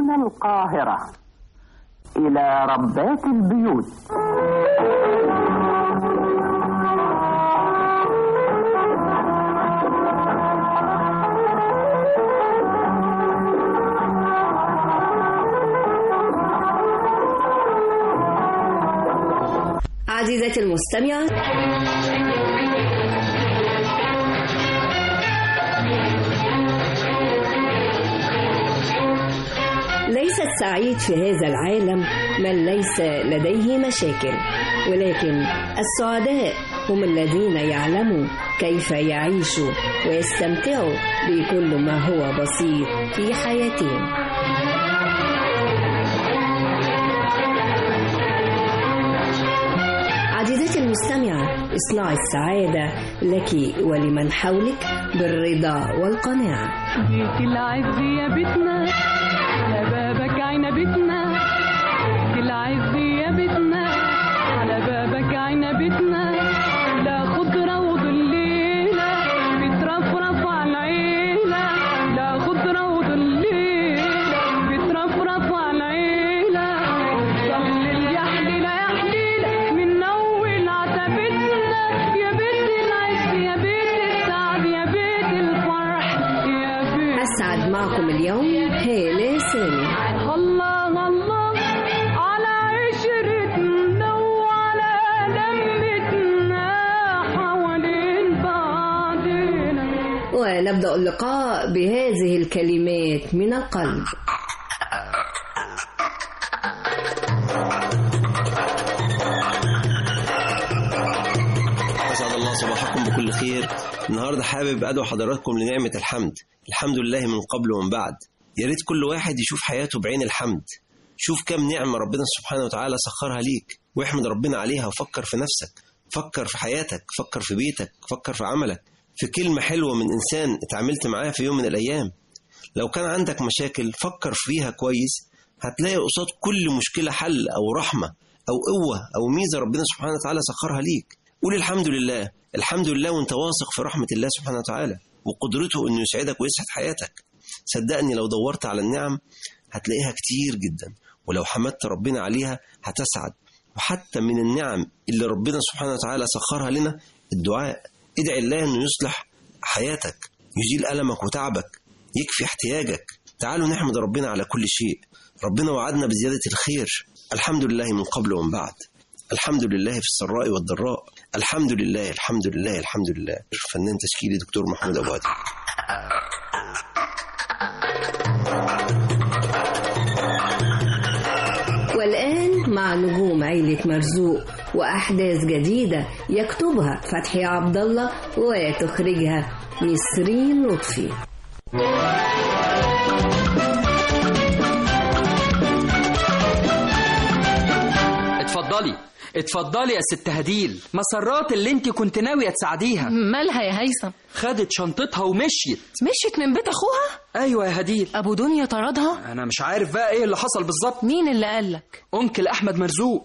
من القاهرة إلى ربات البيوت عزيزتي المستمعة ليس السعيد في هذا العالم من ليس لديه مشاكل ولكن السعداء هم الذين يعلموا كيف يعيشوا ويستمتعوا بكل ما هو بسيط في حياتهم عزيزتي المستمعة اصنعي السعادة لك ولمن حولك بالرضا والقناعة بيت العز يا بيتنا على بابك عنبتنا بيت العز يا بيتنا على بابك عنبتنا لا خضرة وظليلة بترفرف على العيلة لا خضرة وظليلة بترفرف على العيلة صلي يا حليلة يا حليلة من أول عتبتنا يا بيت العز يا بيت السعد يا بيت الفرح يا بيت أسعد معكم اليوم هالة سامي الله الله على عشرتنا وعلى لمتنا حوالين بعضنا ونبدأ اللقاء بهذه الكلمات من القلب أسعد الله صباحكم بكل خير النهاردة حابب أدعو حضراتكم لنعمة الحمد الحمد لله من قبل ومن بعد يا ريت كل واحد يشوف حياته بعين الحمد شوف كم نعمة ربنا سبحانه وتعالى سخرها ليك واحمد ربنا عليها وفكر في نفسك فكر في حياتك فكر في بيتك فكر في عملك في كلمة حلوة من إنسان اتعاملت معاه في يوم من الأيام لو كان عندك مشاكل فكر فيها كويس هتلاقي قصاد كل مشكلة حل أو رحمة أو قوة أو ميزة ربنا سبحانه وتعالى سخرها ليك قول الحمد لله الحمد لله وانت واثق في رحمة الله سبحانه وتعالى وقدرته انه يسعدك ويسعد حياتك صدقني لو دورت على النعم هتلاقيها كتير جدا ولو حمدت ربنا عليها هتسعد وحتى من النعم اللي ربنا سبحانه وتعالى سخرها لنا الدعاء ادعي الله انه يصلح حياتك يزيل ألمك وتعبك يكفي احتياجك تعالوا نحمد ربنا على كل شيء ربنا وعدنا بزيادة الخير الحمد لله من قبل ومن بعد الحمد لله في السراء والضراء الحمد لله الحمد لله الحمد لله فنان تشكيلي دكتور محمود أبو هادي والآن مع نجوم عيلة مرزوق وأحداث جديدة يكتبها فتحي عبد الله وتخرجها نسرين لطفي اتفضلي اتفضلي يا ست هديل مسرات اللي انت كنت ناوية تساعديها مالها يا هيثم خدت شنطتها ومشيت مشيت من بيت اخوها ايوه يا هديل ابو دنيا طردها انا مش عارف بقى ايه اللي حصل بالظبط مين اللي قالك انكل احمد مرزوق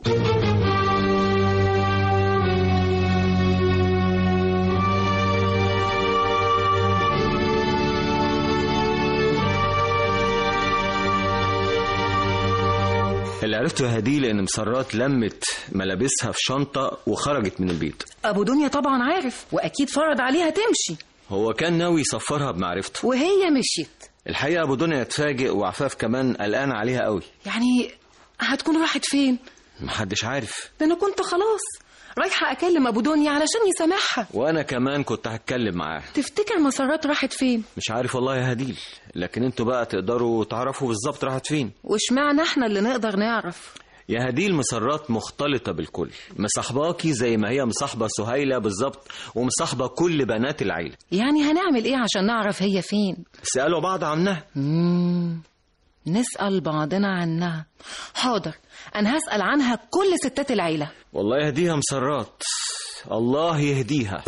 اللي عرفته يا هديل ان مسرات لمت ملابسها في شنطة وخرجت من البيت ابو دنيا طبعا عارف واكيد فرض عليها تمشي هو كان ناوي يسفرها بمعرفته وهي مشيت الحقيقة ابو دنيا اتفاجئ وعفاف كمان قلقان عليها قوي يعني هتكون راحت فين محدش عارف ده انا كنت خلاص رايحه اكلم ابو دنيا علشان يسامحها وانا كمان كنت هتكلم معاه تفتكر مسرات راحت فين مش عارف والله يا هديل لكن انتوا بقى تقدروا تعرفوا بالظبط راحت فين واشمعنى احنا اللي نقدر نعرف يا هديل مسرات مختلطة بالكل مصاحباكي زي ما هي مصاحبة سهيلة بالظبط ومصاحبة كل بنات العيلة يعني هنعمل ايه عشان نعرف هي فين سألوا بعض عنها مم. نسأل بعضنا عنها حاضر أنا هسأل عنها كل ستات العيلة والله يهديها مسرات الله يهديها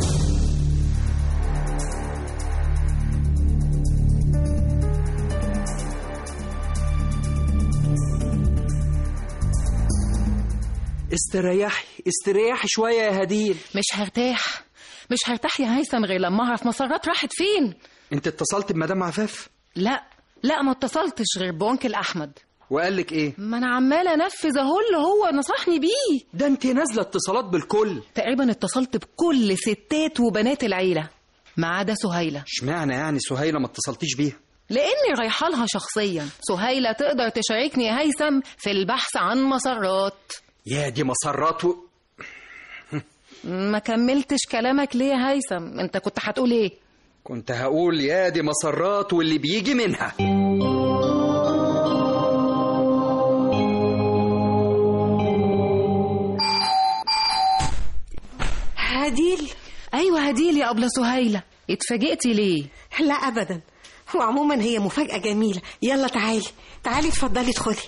استريحي استريحي شوية يا هديل مش هرتاح مش هرتاح يا هيثم غير لما أعرف مسارات راحت فين انت اتصلت بمدام عفاف لا لا ما اتصلتش غير بونكل احمد وقال لك ايه ما انا عماله انفذ اهو اللي هو نصحني بيه ده انت نازله اتصالات بالكل تقريبا اتصلت بكل ستات وبنات العيله ما عدا سهيله اشمعنى يعني سهيله ما اتصلتيش بيها لاني رايحه لها شخصيا سهيله تقدر تشاركني يا هيثم في البحث عن مسرات يا دي مسرات و... ما كملتش كلامك ليه يا هيثم انت كنت هتقول ايه كنت هقول يا دي مسرات واللي بيجي منها هديل ايوه هديل يا ابله سهيله اتفاجئتي ليه لا ابدا وعموما هي مفاجاه جميله يلا تعالي تعالي اتفضلي ادخلي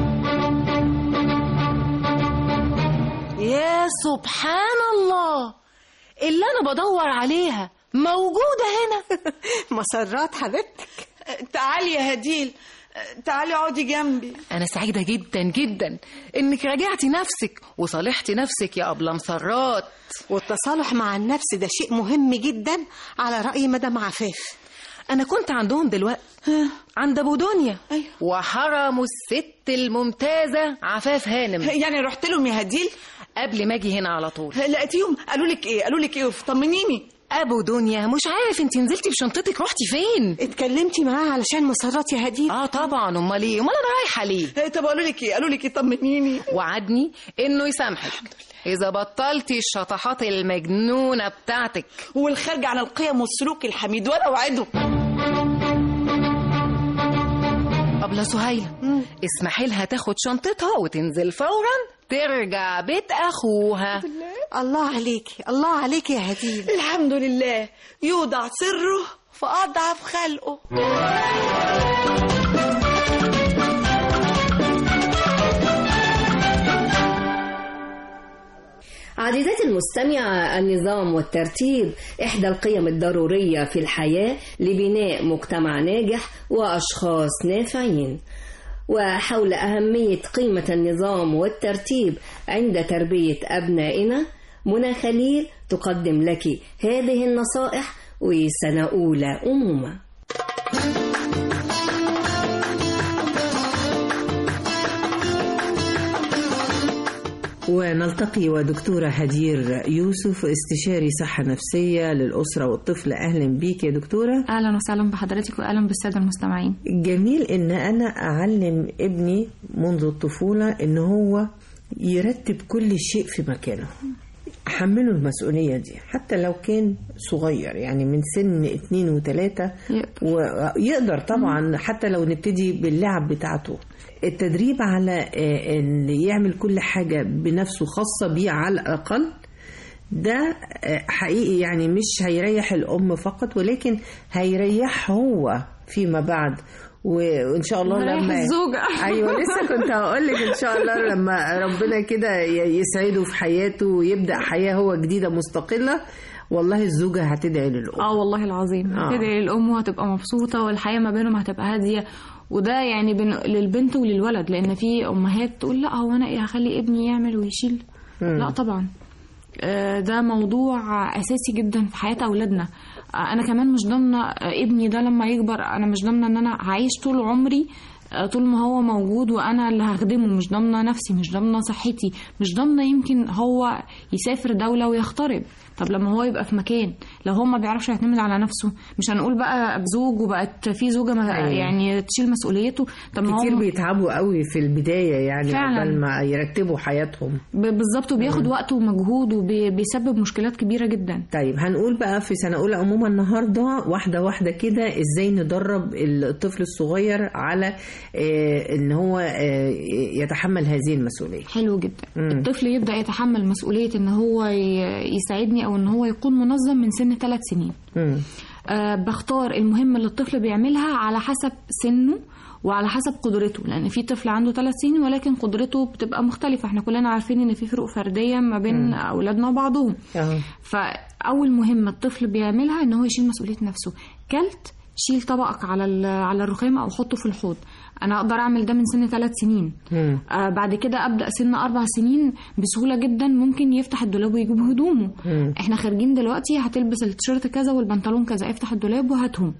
يا سبحان الله اللي انا بدور عليها موجوده هنا مسرات حبيبتك تعالي يا هديل تعالي اقعدي جنبي انا سعيده جدا جدا انك راجعتي نفسك وصالحتي نفسك يا ابله مسرات والتصالح مع النفس ده شيء مهم جدا على راي مدام عفاف انا كنت عندهم دلوقتي عند ابو دنيا أيوة. وحرموا الست الممتازه عفاف هانم يعني رحت لهم يا هديل قبل ما اجي هنا على طول لقيتيهم قالوا لك ايه قالوا لك ايه طمنيني ابو دنيا مش عارف انت نزلتي بشنطتك رحتي فين اتكلمتي معاه علشان مسرات يا هديل اه طبعا امال ايه امال انا رايحه ليه إيه، طب قالوا لك ايه قالوا لك ايه طمنيني وعدني انه يسامحك اذا بطلتي الشطحات المجنونه بتاعتك والخارج عن القيم والسلوك الحميد وانا اوعده ابله سهيله اسمحي لها تاخد شنطتها وتنزل فورا ترجع بيت اخوها الله عليكي الله عليكي يا هديل الحمد لله يوضع سره في اضعف خلقه عزيزاتي المستمعة النظام والترتيب إحدى القيم الضرورية في الحياة لبناء مجتمع ناجح وأشخاص نافعين وحول أهمية قيمة النظام والترتيب عند تربية أبنائنا منى خليل تقدم لك هذه النصائح وسنة أولى أمومة ونلتقي ودكتورة هدير يوسف استشاري صحة نفسية للأسرة والطفل أهلا بيك يا دكتورة اهلا وسهلا بحضرتك واهلا بالساده المستمعين جميل إن أنا أعلم ابني منذ الطفولة إن هو يرتب كل شيء في مكانه حمله المسؤولية دي حتى لو كان صغير يعني من سن اتنين وتلاتة ويقدر طبعا حتى لو نبتدي باللعب بتاعته التدريب على آه، ان يعمل كل حاجة بنفسه خاصة بيه على الأقل ده آه، حقيقي يعني مش هيريح الأم فقط ولكن هيريح هو فيما بعد و- وان شاء الله هيريح لما الزوجة. ايوه لسه كنت هقول لك ان شاء الله لما ربنا كده ي- يسعده في حياته ويبدا حياه هو جديده مستقله والله الزوجه هتدعي للام اه والله العظيم آه. هتدعي للام وهتبقى مبسوطه والحياه ما بينهم هتبقى هاديه وده يعني بين للبنت وللولد لان في امهات تقول لا هو انا ايه هخلي ابني يعمل ويشيل مم. لا طبعا آه، ده موضوع اساسي جدا في حياه اولادنا آه، انا كمان مش ضامنه آه، ابني ده لما يكبر انا مش ضامنه ان انا هعيش طول عمري آه، طول ما هو موجود وانا اللي هخدمه مش ضامنه نفسي مش ضامنه صحتي مش ضامنه يمكن هو يسافر دوله ويغترب طب لما هو يبقى في مكان لو هو ما بيعرفش يعتمد على نفسه مش هنقول بقى بزوج وبقت في زوجه ما أيوة. يعني تشيل مسؤوليته طب ما كتير هو بيتعبوا قوي في البدايه يعني فعلاً. قبل ما يرتبوا حياتهم ب- بالظبط وبياخد وقت ومجهود وبيسبب مشكلات كبيره جدا طيب هنقول بقى في سنة أولى عموما النهاردة واحدة واحدة كده إزاي ندرب الطفل الصغير على آه، إن هو آه، يتحمل هذه المسؤولية حلو جدا مم. الطفل يبدا يتحمل مسؤوليه ان هو ي- يساعدني او ان هو يكون منظم من سن ثلاث سنين مم. أه بختار المهمه اللي الطفل بيعملها على حسب سنه وعلى حسب قدرته لان في طفل عنده ثلاث سنين ولكن قدرته بتبقى مختلفه احنا كلنا عارفين ان في فروق فرديه ما بين مم. اولادنا وبعضهم آه. فاول مهمه الطفل بيعملها ان هو يشيل مسؤوليه نفسه كلت شيل طبقك على ال- على الرخامه او حطه في الحوض انا اقدر اعمل ده من سن ثلاث سنين مم. آه بعد كده ابدا سن اربع سنين بسهوله جدا ممكن يفتح الدولاب ويجيب هدومه مم. احنا خارجين دلوقتي هتلبس التيشيرت كذا والبنطلون كذا افتح الدولاب وهاتهم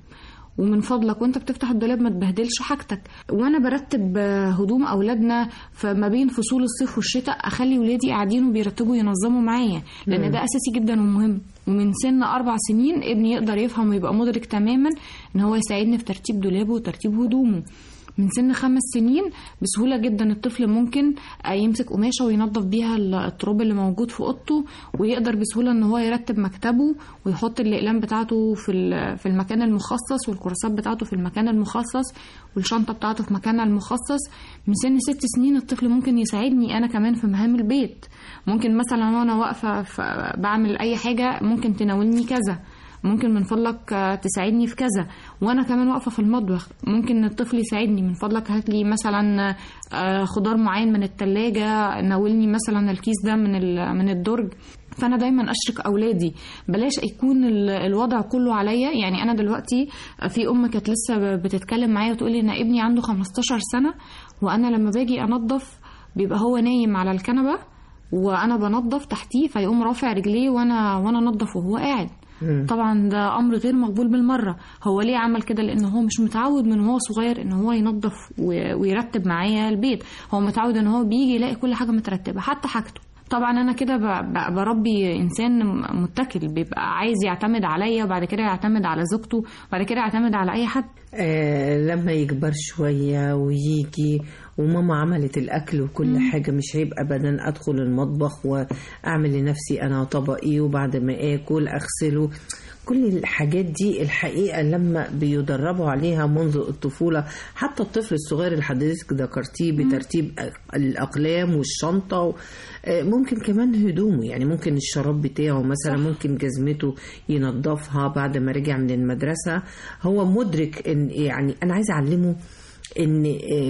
ومن فضلك وانت بتفتح الدولاب ما تبهدلش حاجتك وانا برتب آه، هدوم اولادنا فما بين فصول الصيف والشتاء اخلي ولادي قاعدين وبيرتبوا ينظموا معايا لان مم. ده اساسي جدا ومهم ومن سن اربع سنين ابني يقدر يفهم ويبقى مدرك تماما ان هو يساعدني في ترتيب دولابه وترتيب هدومه من سن خمس سنين بسهولة جدا الطفل ممكن آه، يمسك قماشة وينظف بيها ال- التراب اللي موجود في اوضته ويقدر بسهولة ان هو يرتب مكتبه ويحط الاقلام بتاعته في ال- في المكان المخصص والكراسات بتاعته في المكان المخصص والشنطة بتاعته في مكانها المخصص من سن ست سنين الطفل ممكن يساعدني انا كمان في مهام البيت ممكن مثلا وانا واقفة ف- بعمل اي حاجة ممكن تناولني كذا ممكن من فضلك آه، تساعدني في كذا وانا كمان واقفه في المطبخ ممكن الطفل يساعدني من فضلك هات لي مثلا آه، خضار معين من التلاجة ناولني مثلا الكيس ده من ال- من الدرج فانا دايما اشرك اولادي بلاش يكون ال- الوضع كله عليا يعني انا دلوقتي في ام كانت لسه بتتكلم معايا وتقول لي ان ابني عنده 15 سنه وانا لما باجي انظف بيبقى هو نايم على الكنبه وانا بنظف تحتيه فيقوم رافع رجليه وانا وانا انضف وهو قاعد مم. طبعا ده امر غير مقبول بالمره هو ليه عمل كده لان هو مش متعود من هو صغير ان هو ينظف و- ويرتب معايا البيت هو متعود ان هو بيجي يلاقي كل حاجه مترتبه حتى حاجته طبعا انا كده ب- ب- بربي انسان م- متكل بيبقى عايز يعتمد عليا وبعد كده يعتمد على زوجته وبعد كده يعتمد على اي حد آه لما يكبر شوية ويجي وماما عملت الأكل وكل حاجة مش عيب أبدا أدخل المطبخ وأعمل لنفسي أنا طبقي وبعد ما آكل أغسله كل الحاجات دي الحقيقة لما بيدربوا عليها منذ الطفولة حتى الطفل الصغير اللي حضرتك ذكرتيه بترتيب أ- الأقلام والشنطة و- آه، ممكن كمان هدومه يعني ممكن الشراب بتاعه مثلا ممكن جزمته ينظفها بعد ما رجع من المدرسة هو مدرك ان يعني انا عايزه اعلمه ان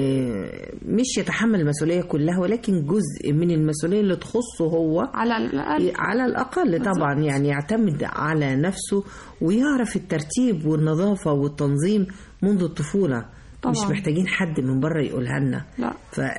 آه، مش يتحمل المسؤوليه كلها ولكن جزء من المسؤوليه اللي تخصه هو على الاقل على الاقل طبعا يعني يعتمد على نفسه ويعرف الترتيب والنظافه والتنظيم منذ الطفوله طبعاً. مش محتاجين حد من بره يقولها لنا لا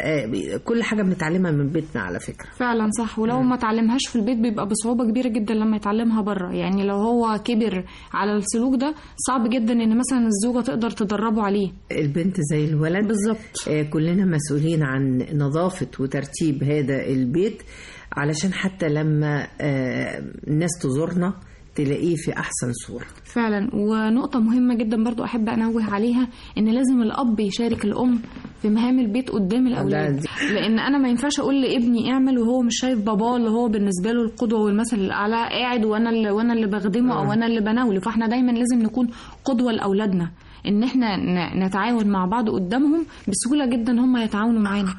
فكل حاجه بنتعلمها من بيتنا على فكره فعلا صح ولو ما اتعلمهاش في البيت بيبقى بصعوبة كبيرة جدا لما يتعلمها بره يعني لو هو كبر على السلوك ده صعب جدا ان مثلا الزوجة تقدر تدربه عليه البنت زي الولد بالظبط آه كلنا مسؤولين عن نظافة وترتيب هذا البيت علشان حتى لما آه الناس تزورنا تلاقيه في أحسن صورة فعلا ونقطة مهمة جدا برضو أحب أنوه عليها إن لازم الأب يشارك الأم في مهام البيت قدام الأولاد دي- لأن أنا ما ينفعش أقول لابني اعمل وهو مش شايف باباه اللي هو بالنسبة له القدوة والمثل الأعلى قاعد وأنا اللي وأنا اللي بخدمه أو أنا اللي بناوله فإحنا دايما لازم نكون قدوة لأولادنا إن إحنا ن- نتعاون مع بعض قدامهم بسهولة جدا هم يتعاونوا معانا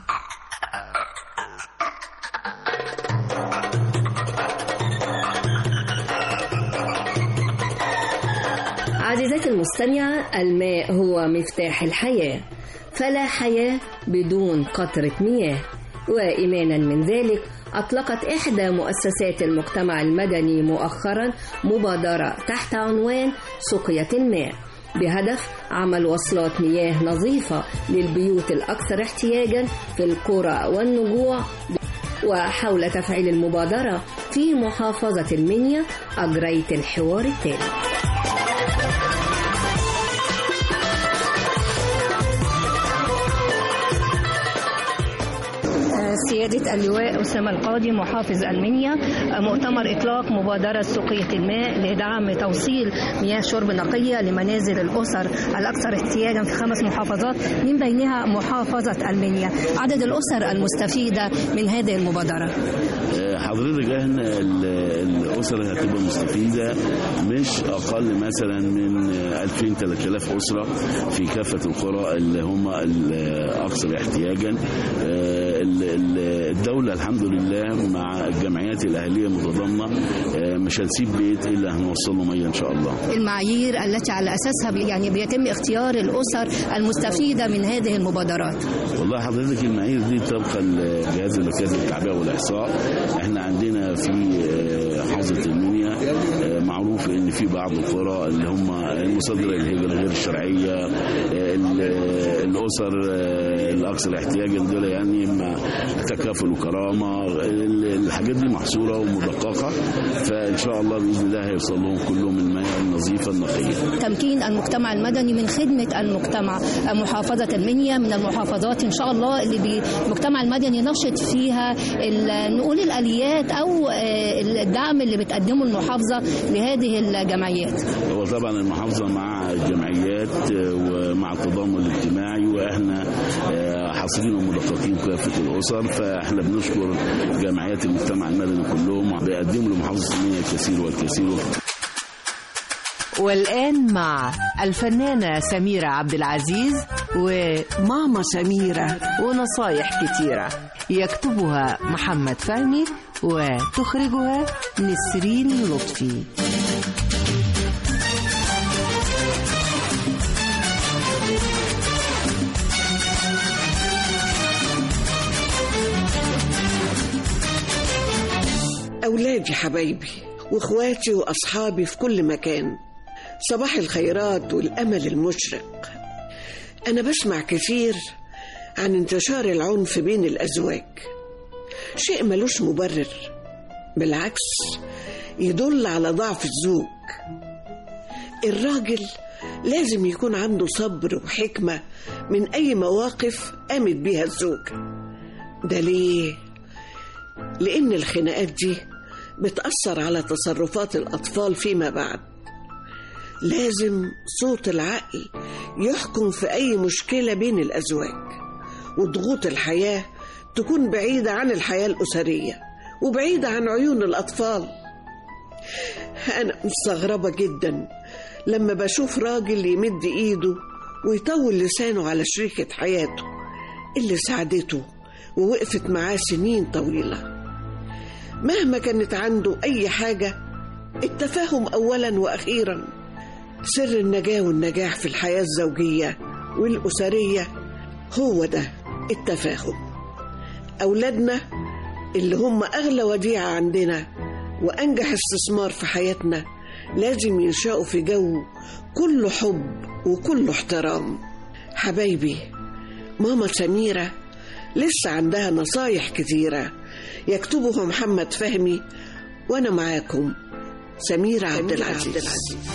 عزيزتي المستمعة الماء هو مفتاح الحياة فلا حياة بدون قطرة مياه وإيمانا من ذلك أطلقت إحدى مؤسسات المجتمع المدني مؤخرا مبادرة تحت عنوان سقية الماء بهدف عمل وصلات مياه نظيفة للبيوت الأكثر احتياجا في القرى والنجوع وحول تفعيل المبادرة في محافظة المنيا أجريت الحوار التالي سيادة اللواء أسامة القاضي محافظ ألمنيا مؤتمر إطلاق مبادرة سقية الماء لدعم توصيل مياه شرب نقية لمنازل الأسر الأكثر احتياجا في خمس محافظات من بينها محافظة ألمنيا عدد الأسر المستفيدة من هذه المبادرة حضرتك احنا ال- الاسر اللي هتبقى مستفيده مش اقل مثلا من 2000 3000 اسره في كافه القرى اللي هم الاكثر احتياجا آه، ال- ال- الدوله الحمد لله مع الجمعيات الاهليه المتضامنه آه، مش هتسيب بيت الا هنوصل له ميه ان شاء الله المعايير التي على أساسها بي- يعني بيتم اختيار الأسر المستفيدة من هذه المبادرات والله حضرتك المعايير دي طبقا لجهاز المركزي للتعبئه والاحصاء احنا عندنا في آه، حوزه المنيا آه، معروف ان في بعض القرى اللي هم المصادره للهجره غير الشرعيه آه، ال- الاسر آه، الاكثر احتياجا دول يعني مع تكافل وكرامه ال- الحاجات دي محصوره ومدققه فان شاء الله باذن الله هيوصل لهم كلهم المياه النظيفه النقيه تمكين المجتمع المدني من خدمة المجتمع محافظة المنيا من المحافظات إن شاء الله اللي المجتمع المدني نشط فيها ال- نقول الآليات أو آه، الدعم اللي بتقدمه المحافظة لهذه الجمعيات هو طبعا المحافظه مع الجمعيات آه، ومع التضامن الاجتماعي واحنا آه، حاصلين ومدققين كافه الاسر فاحنا بنشكر جمعيات المجتمع المدني كلهم بيقدموا لمحافظه المنيا الكثير والكثير والآن مع الفنانة سميرة عبد العزيز وماما سميرة ونصايح كتيرة يكتبها محمد فهمي وتخرجها نسرين لطفي أولادي حبايبي وإخواتي وأصحابي في كل مكان صباح الخيرات والأمل المشرق أنا بسمع كثير عن انتشار العنف بين الأزواج شيء ملوش مبرر بالعكس يدل على ضعف الزوج الراجل لازم يكون عنده صبر وحكمة من أي مواقف قامت بيها الزوجة ده ليه؟ لأن الخناقات دي بتأثر على تصرفات الأطفال فيما بعد لازم صوت العقل يحكم في أي مشكلة بين الأزواج وضغوط الحياة تكون بعيدة عن الحياة الأسرية وبعيدة عن عيون الأطفال أنا مستغربة جدا لما بشوف راجل يمد إيده ويطول لسانه على شريكة حياته اللي ساعدته ووقفت معاه سنين طويلة مهما كانت عنده أي حاجة التفاهم أولا وأخيرا سر النجاة والنجاح في الحياة الزوجية والأسرية هو ده التفاهم أولادنا اللي هم أغلى وديعة عندنا وأنجح استثمار في حياتنا لازم ينشأوا في جو كله حب وكله احترام حبايبي ماما سميرة لسه عندها نصايح كتيرة يكتبها محمد فهمي وأنا معاكم سميرة عبد العزيز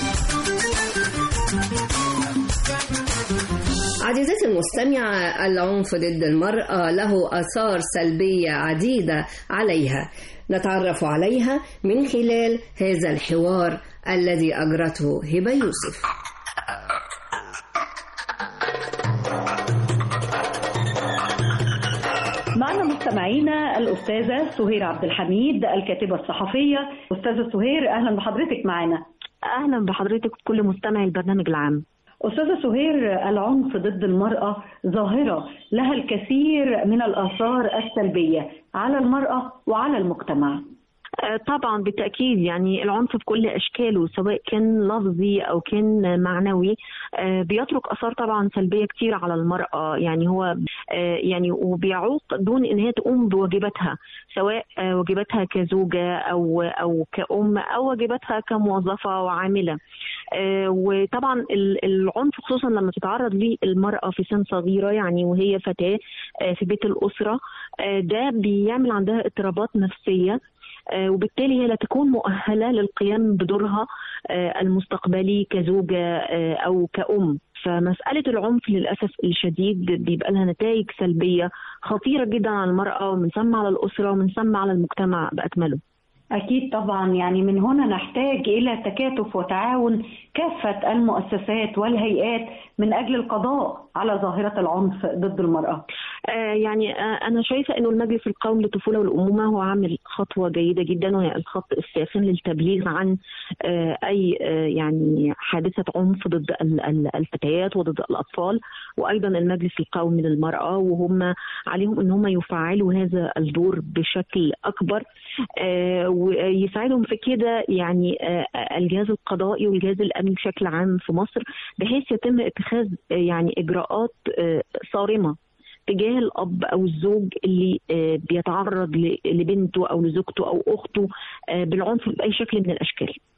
عزيزتي المستمعة العنف ضد المرأة له آثار سلبية عديدة عليها نتعرف عليها من خلال هذا الحوار الذي أجرته هبة يوسف معنا مستمعينا الأستاذة سهير عبد الحميد الكاتبة الصحفية أستاذة سهير أهلا بحضرتك معنا أهلا بحضرتك وكل مستمعي البرنامج العام أستاذة سهير العنف ضد المرأة ظاهرة لها الكثير من الآثار السلبية على المرأة وعلى المجتمع آه، طبعا بالتأكيد يعني العنف بكل أشكاله سواء كان لفظي أو كان معنوي آه، بيترك آثار طبعا سلبية كتير على المرأة يعني هو آه، يعني وبيعوق دون إن هي تقوم بواجباتها سواء آه، واجباتها كزوجة أو أو كأم أو واجباتها كموظفة وعاملة آه، وطبعا ال- العنف خصوصا لما تتعرض ليه المرأة في سن صغيرة يعني وهي فتاة آه، في بيت الأسرة آه، ده بيعمل عندها اضطرابات نفسية آه، وبالتالي هي لا تكون مؤهلة للقيام بدورها آه، المستقبلي كزوجة آه، أو كأم فمسألة العنف للأسف الشديد بيبقى لها نتائج سلبية خطيرة جدا على المرأة ومن ثم على الأسرة ومن ثم على المجتمع بأكمله أكيد طبعا يعني من هنا نحتاج إلى تكاتف وتعاون كافة المؤسسات والهيئات من أجل القضاء على ظاهرة العنف ضد المرأة آه، يعني آه، أنا شايفة إنه المجلس القومي للطفولة والأمومة هو عامل خطوة جيدة جدا وهي الخط الساخن للتبليغ عن آه، أي آه، يعني حادثة عنف ضد ال- ال- الفتيات وضد الأطفال وأيضا المجلس القومي للمرأة وهم عليهم إن هم يفعلوا هذا الدور بشكل أكبر آه، ويساعدهم في كده يعني آه، الجهاز القضائي والجهاز الأمني بشكل عام في مصر بحيث يتم اتخاذ آه، يعني إجراءات آه، صارمة تجاه الاب او الزوج اللي آه، بيتعرض ل- لبنته او لزوجته او اخته آه، بالعنف باي شكل من الاشكال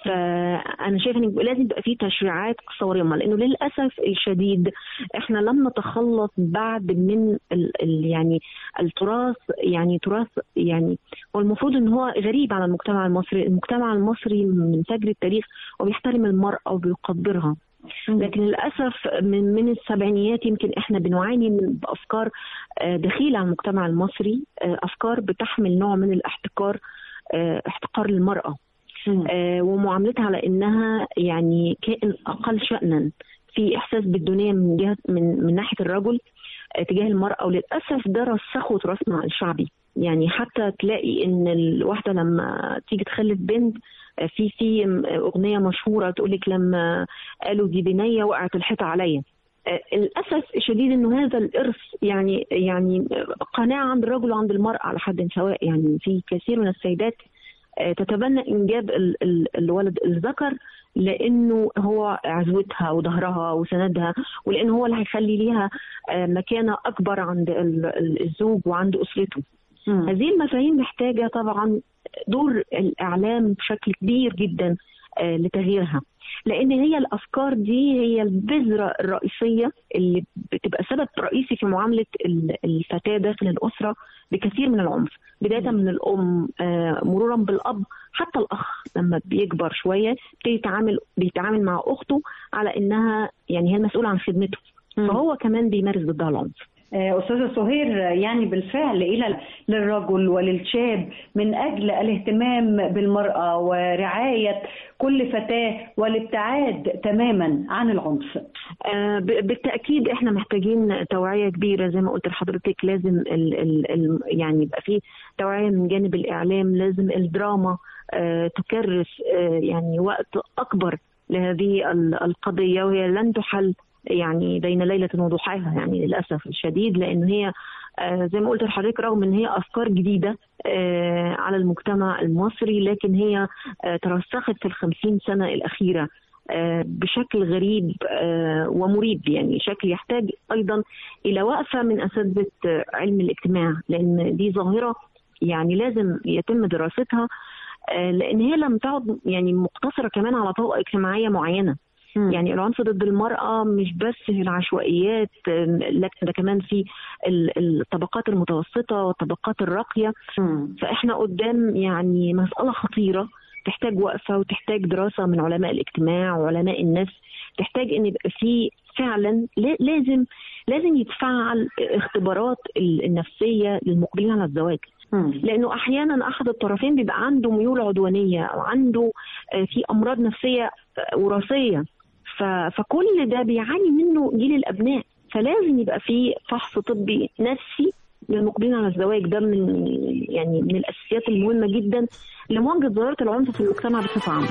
فانا شايفه ان لازم يبقى في تشريعات صارمه لانه للاسف الشديد احنا لم نتخلص بعد من ال ال يعني التراث يعني تراث يعني هو المفروض ان هو غريب على المجتمع المصري، المجتمع المصري من فجر التاريخ وبيحترم المراه وبيقدرها لكن للاسف من من السبعينيات يمكن احنا بنعاني من بافكار آه، دخيله على المجتمع المصري آه، افكار بتحمل نوع من الاحتكار آه، احتقار للمراه آه، ومعاملتها على انها يعني كائن اقل شانا في احساس بالدونيه من جهه من من ناحيه الرجل آه، تجاه المراه وللاسف ده رسخه تراثنا الشعبي يعني حتى تلاقي ان الواحده لما تيجي تخلف بنت آه، في في اغنيه مشهوره تقول لك لما قالوا دي بنيه وقعت الحيطه عليا آه، للاسف الشديد انه هذا الارث يعني يعني قناعه عند الرجل وعند المراه على حد سواء يعني في كثير من السيدات آه، تتبنى انجاب ال- ال- الولد الذكر لانه هو عزوتها وظهرها وسندها ولان هو اللي هيخلي ليها آه، مكانه اكبر عند ال- ال- الزوج وعند اسرته. هذه المفاهيم محتاجه طبعا دور الاعلام بشكل كبير جدا آه، لتغييرها لان هي الافكار دي هي البذره الرئيسيه اللي بتبقى سبب رئيسي في معامله ال- الفتاه داخل الاسره بكثير من العنف بدايه من الام آه، مرورا بالاب حتى الاخ لما بيكبر شويه بيبتدي يتعامل بيتعامل مع اخته على انها يعني هي المسؤوله عن خدمته فهو كمان بيمارس ضدها العنف آه، أستاذة سهير آه، يعني بالفعل إلى للرجل وللشاب من أجل الاهتمام بالمرأة ورعاية كل فتاة والابتعاد تماما عن العنف آه، ب- بالتاكيد احنا محتاجين توعيه كبيره زي ما قلت لحضرتك لازم ال ال ال يعني يبقى في توعيه من جانب الاعلام لازم الدراما آه، تكرس آه، يعني وقت اكبر لهذه ال- القضيه وهي لن تحل يعني بين ليله وضحاها يعني للاسف الشديد لان هي آه، زي ما قلت لحضرتك رغم ان هي افكار جديده آه، على المجتمع المصري لكن هي آه، ترسخت في الخمسين سنه الاخيره آه، بشكل غريب آه، ومريب يعني شكل يحتاج ايضا الى وقفه من اساتذه آه، علم الاجتماع لان دي ظاهره يعني لازم يتم دراستها آه، لان هي لم تعد يعني مقتصره كمان على طبقه اجتماعيه معينه يعني العنف ضد المرأة مش بس في العشوائيات آم، لكن ده كمان في ال- الطبقات المتوسطة والطبقات الراقية فإحنا قدام يعني مسألة خطيرة تحتاج وقفة وتحتاج دراسة من علماء الاجتماع وعلماء النفس تحتاج ان يبقى في فعلا لا- لازم لازم يتفعل اختبارات ال- النفسيه للمقبلين على الزواج لانه احيانا احد الطرفين بيبقى عنده ميول عدوانيه او عنده آه، في امراض نفسيه آه، وراثيه ف- فكل ده بيعاني منه جيل الابناء فلازم يبقى في فحص طبي نفسي للمقبلين على الزواج ده من يعني من الاساسيات المهمه جدا لمواجهه ظاهره العنف في المجتمع بصفه عامه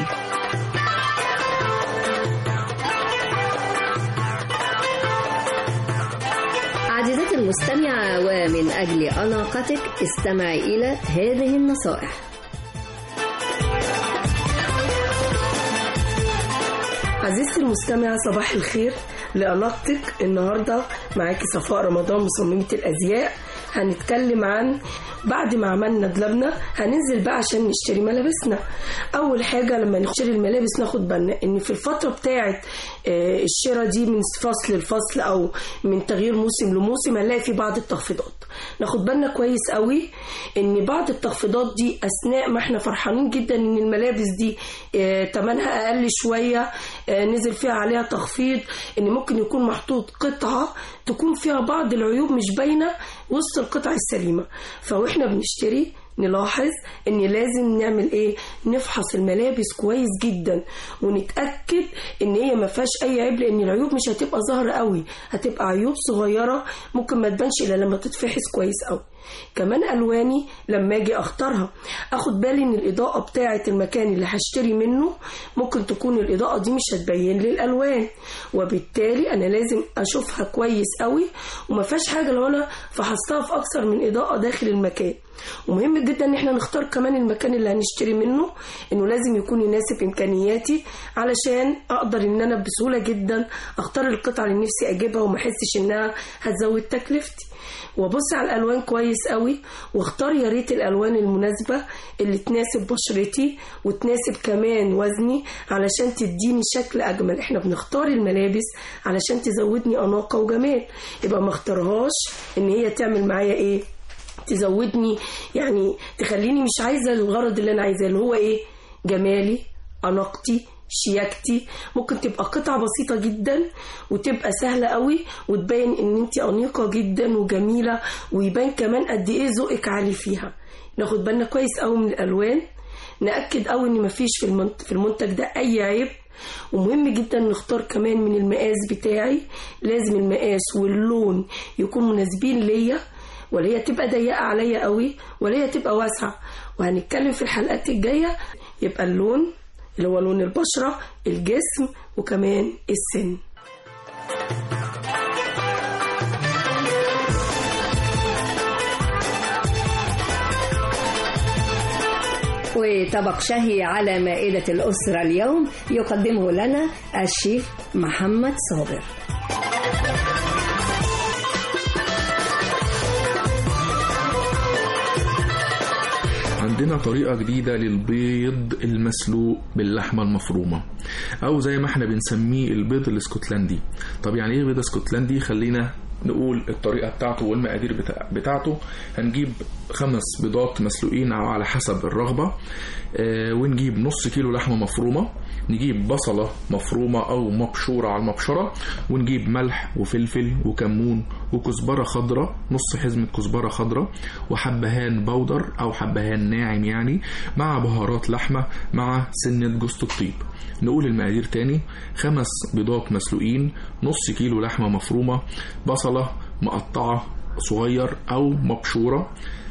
عزيزتي المستمعة ومن أجل أناقتك استمعي إلى هذه النصائح عزيزتي المستمعة صباح الخير لأناقتك النهاردة معاكي صفاء رمضان مصممة الأزياء هنتكلم عن بعد ما عملنا دولابنا هننزل بقى عشان نشتري ملابسنا اول حاجه لما نشتري الملابس ناخد بالنا ان في الفتره بتاعه آه، الشراء دي من فصل لفصل او من تغيير موسم لموسم هنلاقي في بعض التخفيضات ناخد بالنا كويس قوي ان بعض التخفيضات دي اثناء ما احنا فرحانين جدا ان الملابس دي آه، تمنها اقل شويه آه، نزل فيها عليها تخفيض ان ممكن يكون محطوط قطعه تكون فيها بعض العيوب مش باينه وسط القطع السليمه فاحنا بنشتري نلاحظ ان لازم نعمل ايه نفحص الملابس كويس جدا ونتاكد ان هي ما فيهاش اي عيب لان العيوب مش هتبقى ظاهره قوي هتبقى عيوب صغيره ممكن ما تبانش الا لما تتفحص كويس قوي كمان الواني لما اجي اختارها اخد بالي ان الاضاءه بتاعه المكان اللي هشتري منه ممكن تكون الاضاءه دي مش هتبين لي الالوان وبالتالي انا لازم اشوفها كويس قوي وما فيهاش حاجه لو انا فحصتها في اكثر من اضاءه داخل المكان ومهم مهم جدا ان احنا نختار كمان المكان اللي هنشتري منه انه لازم يكون يناسب امكانياتي علشان اقدر ان انا بسهوله جدا اختار القطعه اللي نفسي اجيبها وما احسش انها هتزود تكلفتي وابص على الالوان كويس قوي واختار يا ريت الالوان المناسبه اللي تناسب بشرتي وتناسب كمان وزني علشان تديني شكل اجمل احنا بنختار الملابس علشان تزودني اناقه وجمال يبقى ما اختارهاش ان هي تعمل معايا ايه تزودني يعني تخليني مش عايزه الغرض اللي انا عايزاه اللي هو ايه جمالي اناقتي شياكتي ممكن تبقى قطعة بسيطة جدا وتبقى سهلة قوي وتبين ان انت انيقة جدا وجميلة ويبان كمان قد ايه ذوقك عالي فيها ناخد بالنا كويس قوي من الالوان نأكد قوي ان مفيش في المنت- في المنتج ده اي عيب ومهم جدا نختار كمان من المقاس بتاعي لازم المقاس واللون يكون مناسبين ليا ولا هي تبقى ضيقة عليا قوي ولا هي تبقى واسعة وهنتكلم في الحلقات الجاية يبقى اللون اللي هو لون البشرة الجسم وكمان السن وطبق شهي على مائدة الأسرة اليوم يقدمه لنا الشيف محمد صابر عندنا طريقة جديدة للبيض المسلوق باللحمة المفرومة أو زي ما احنا بنسميه البيض الاسكتلندي طب يعني ايه بيض اسكتلندي خلينا نقول الطريقة بتاعته والمقادير بتاع بتاعته هنجيب خمس بيضات مسلوقين أو على حسب الرغبة آه ونجيب نص كيلو لحمة مفرومة نجيب بصلة مفرومة أو مبشورة على المبشرة ونجيب ملح وفلفل وكمون وكزبرة خضراء نص حزمة كزبرة خضراء وحبهان بودر أو حبهان ناعم يعني مع بهارات لحمة مع سنة جوز الطيب نقول المقادير تاني خمس بيضات مسلوقين نص كيلو لحمة مفرومة بصلة مقطعة صغير أو مبشورة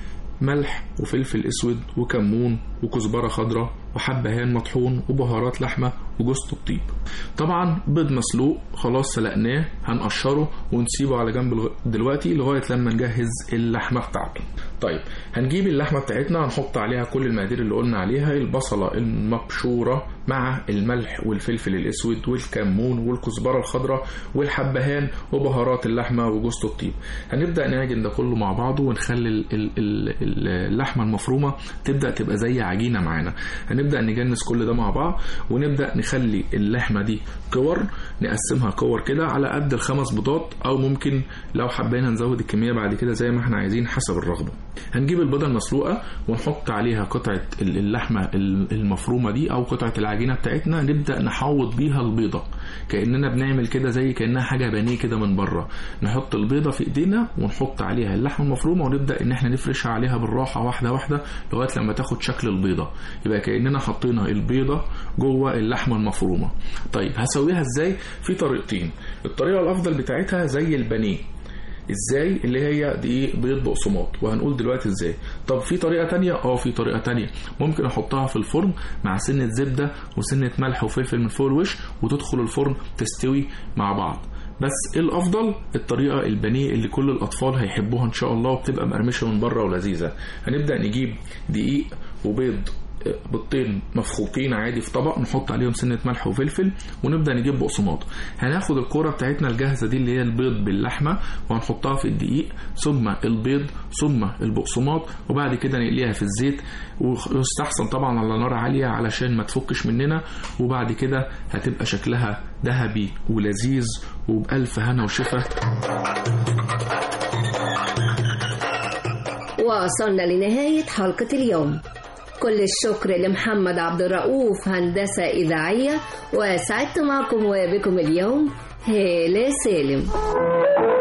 ملح وفلفل اسود وكمون وكزبره خضراء وحبهان مطحون وبهارات لحمه وجوز الطيب طبعا بيض مسلوق خلاص سلقناه هنقشره ونسيبه على جنب الغ- دلوقتي لغايه لما نجهز اللحمه بتاعته طيب هنجيب اللحمه بتاعتنا هنحط عليها كل المقادير اللي قلنا عليها البصله المبشوره مع الملح والفلفل الاسود والكمون والكزبره الخضراء والحبهان وبهارات اللحمه وجوز الطيب هنبدا نعجن ده كله مع بعضه ونخلي ال- ال- ال- اللحمه المفرومه تبدا تبقى زي عجينه معانا هنبدا نجنس كل ده مع بعض ونبدا نخلي اللحمه دي كور نقسمها كور كده على قد الخمس بيضات او ممكن لو حبينا نزود الكميه بعد كده زي ما احنا عايزين حسب الرغبه هنجيب البيضه المسلوقه ونحط عليها قطعه ال- اللحمه ال- المفرومه دي او قطعه العجينه بتاعتنا نبدا نحوط بيها البيضه كاننا بنعمل كده زي كانها حاجه بانيه كده من بره نحط البيضه في ايدينا ونحط عليها اللحمه المفرومه ونبدا ان احنا نفرشها عليها بالراحه واحده واحده لغايه لما تاخد شكل البيضه يبقى كاننا حطينا البيضه جوه اللحمه المفرومه طيب هسويها ازاي في طريقتين الطريقه الافضل بتاعتها زي البانيه ازاي اللي هي دقيق بيض بقسماط وهنقول دلوقتي ازاي طب في طريقه تانية اه في طريقه تانية ممكن احطها في الفرن مع سنه زبده وسنه ملح وفلفل من فوق الوش وتدخل الفرن تستوي مع بعض بس الافضل الطريقه البانيه اللي كل الاطفال هيحبوها ان شاء الله وبتبقى مقرمشه من بره ولذيذه هنبدا نجيب دقيق وبيض بيضتين مفخوطين عادي في طبق نحط عليهم سنه ملح وفلفل ونبدا نجيب بقسماط هناخد الكوره بتاعتنا الجاهزه دي اللي هي البيض باللحمه وهنحطها في الدقيق ثم البيض ثم البقسماط وبعد كده نقليها في الزيت ويستحسن طبعا على نار عاليه علشان ما تفكش مننا وبعد كده هتبقى شكلها ذهبي ولذيذ وبألف هنا وشفا وصلنا لنهاية حلقة اليوم كل الشكر لمحمد عبد الرؤوف هندسة إذاعية وسعدت معكم وبكم اليوم هالة سالم